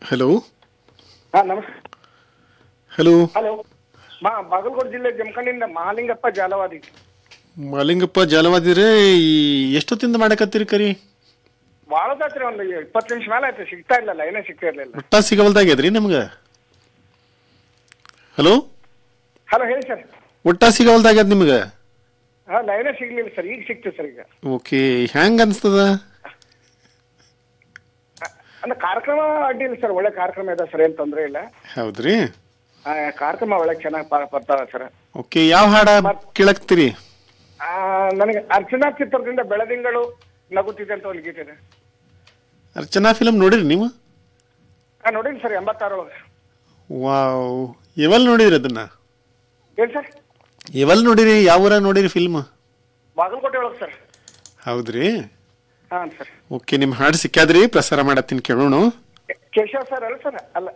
hello ಹಾ ನಮಸ್ಕಾರ hello hello ಮಾ ಬಾಗಲಕೋಟೆ ಜಿಲ್ಲೆ ಜಮಖಂಡಿಂದ ಮಹಾಲಿಂಗಪ್ಪ ಜಾಲವಾದಿ ಮಾಲಿಂಗಪ್ಪ ಜಾಲವಾದಿರೇ ಈ ಎಷ್ಟೊತ್ತಿಂದ ಮಾಡಕತ್ತೀರಿ ಕರಿ ಭಾಳ ಹೊತ್ತಾತ್ರಿ ಒಂದು ಇಪ್ಪತ್ತು ನಿಮಿಷ ಮೇಲೆ ಆಯ್ತು ಸಿಗ್ತಾ ಇಲ್ಲಲ್ಲ ಏನೇ ಸಿಗ್ತಾ ಇರ್ಲಿಲ್ಲ ಒಟ್ಟ ಸಿಗವಲ್ದಾಗ್ಯದ್ರಿ ನಿಮ್ಗೆ ಹಲೋ ಹಲೋ ಹೇಳಿ ಸರ್ ಒಟ್ಟ ಸಿಗವಲ್ದಾಗ್ಯದ ನಿಮ್ಗೆ ಹಾ ಲೈನೇ ಸಿಗ್ಲಿಲ್ಲ ಸರ್ ಈಗ ಸಿಕ್ತು ಸರ್ ಈಗ ಓಕೆ ಹೆಂಗ್ ಅನ್ಸ್ತದ ಅಂದ್ರೆ ಕಾರ್ಯಕ್ರಮ ಅಡ್ಡಿಲ್ಲ ಸರ್ ಒಳ್ಳೆ ಕಾರ್ಯಕ್ರಮ ಇದೆ ಸರ್ ಏನ್ ತೊಂದರೆ ಇಲ್ಲ ಹೌದ್ರಿ ಆ, ಕಾರ್ಯಕ್ರಮ ಒಳ್ಳೆ ಚೆನ್ನಾಗಿ ಬರ್ತಾವ ಸರ್ ಓಕೆ ಯಾವ ಹಾಡ ಕೇಳಕ್ತೀರಿ ಆ, ನನಗೆ ಅರ್ಚನಾ ಚಿತ್ರದಿಂದ ಬೆಳದಿಂಗಳು ನಗುತ್ತಿದೆ ಅಂತ ಒಂದು ಗೀತೆ ಇದೆ ಅರ್ಚನಾ ಫಿಲಮ್ ನೋಡಿರಿ ನೀವು ಹಾ ನೋಡಿನಿ ಸರ್ ಎಂಬತ್ತಾರು ವಾವ್ ಎವಲ್ ನೋಡಿರಿ ಅದನ್ನ ಏನ್ ಸರ್ ಎವಲ್ ನೋಡಿರಿ ಯಾವ ಊರ ನೋಡಿರಿ ಫಿಲ್ಮ್ ಬಾಗಲಕೋಟೆ ಒಳಗೆ ಸರ್ ಹೌದ್ರಿ ಹಾ ಸರ್ ಓಕೆ ನಿಮ್ಮ ಹಾಡು ಸಿಕ್ಕಾದ್ರಿ ಪ್ರಸಾರ ಮಾಡತ್ತೀನಿ ಕೇಳೋಣ ಕೇಶವ್ ಸರ್ ಅಲ್ಲ ಸರ್ ಅಲ್ಲ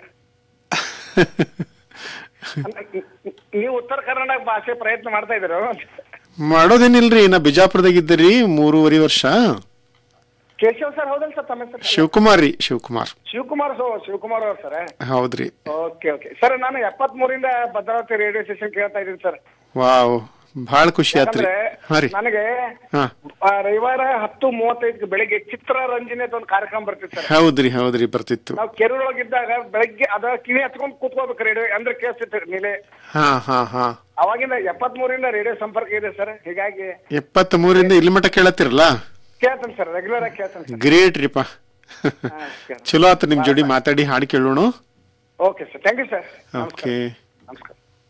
ಅಂದ್ರೆ ನೀ- ನೀವು ಉತ್ತರ ಕನ್ನಡ ಭಾಷೆ ಪ್ರಯತ್ನ ಮಾಡ್ತಾ ಇದ್ದೀರೋ ಮಾಡೋದೇನಿಲ್ರಿ ನಾ ಬಿಜಾಪುರದಾಗ ಇದ್ದೀರಿ ಮೂರುವರೆ ವರ್ಷ ಕೇಶವ್ ಸರ್ ಹೌದಲ್ಲ ಸರ್ ತಮ್ಮ ಹೆಸರು ಶಿವಕುಮಾರ್ ರೀ ಶಿವಕುಮಾರ್ ಶಿವಕುಮಾರ್ ಸೋ ಶಿವಕುಮಾರ್ ಅವ್ರು ಸರ್ ಹೌದ್ರಿ ಓಕೆ ಓಕೆ ಸರ್ ನಾನು ಎಪ್ಪತ್ತ್ ಮೂರಿಂದ ಭದ್ರಾವತಿ ರೇಡಿಯೋ ಸ್ಟೇಷನ್ ಕೇಳ್ತಾ ಇದ್ದೀನಿ ಸರ್ ವಾವ್ ಬಹಳ ಖುಷಿ ಆತ್ರಿ ಯಾಕಂದ್ರೆ ಹಾ ರೀ ನನಗೆ ಹಾ ಆ, ರವಿವಾರ ಹತ್ತು ಮೂವತ್ತೈದಕ್ಕೆ ಬೆಳಿಗ್ಗೆ ಚಿತ್ರರಂಜನೆ ಅಂತ ಒಂದು ಕಾರ್ಯಕ್ರಮ ಬರ್ತಿತ್ತು ಸರ್ ಹೌದ್ರಿ ಹೌದ್ರಿ ಬರ್ತಿತ್ತು ನಾವು ಕೆರೂರೊಳಗಿದ್ದಾಗ ಬೆಳಗ್ಗೆ ಅದ ಕಿವಿ ಹಚ್ಕೊಂಡು ಕೂತ್ಕೋಬೇಕು ರೇಡಿಯೋ ಅಂದ್ರೆ ಕೇಳಿಸ್ತಿತ್ತು ನೀಲೆ ಹಾ ಹಾ ಹಾ ಅವಾಗಿಂದ ಎಪ್ಪತ್ತ್ ಮೂರಿಂದ ರೇಡಿಯೋ ಸಂಪರ್ಕ ಇದೆ ಸರ್ ಹೀಗಾಗಿ ಎಪ್ಪತ್ತ್ ಮೂರಿಂದ ಇಲ್ಲಿ ಮಟ್ಟ ಕೇಳತ್ತಿರಲ್ಲ ಕೇಳ್ತೇನೆ ಸರ್ ರೆಗ್ಯುಲರ್ ಆಗಿ ಕೇಳ್ತೇನೆ ಸರ್ ಗ್ರೇಟ್ ರೀಪ ಹಾ, ಚಲೋ ಆತು ನಿಮ್ ಜೋಡಿ ಮಾತಾಡಿ ಹಾಡು ಕೇಳೋಣ okay sir thank you sir okay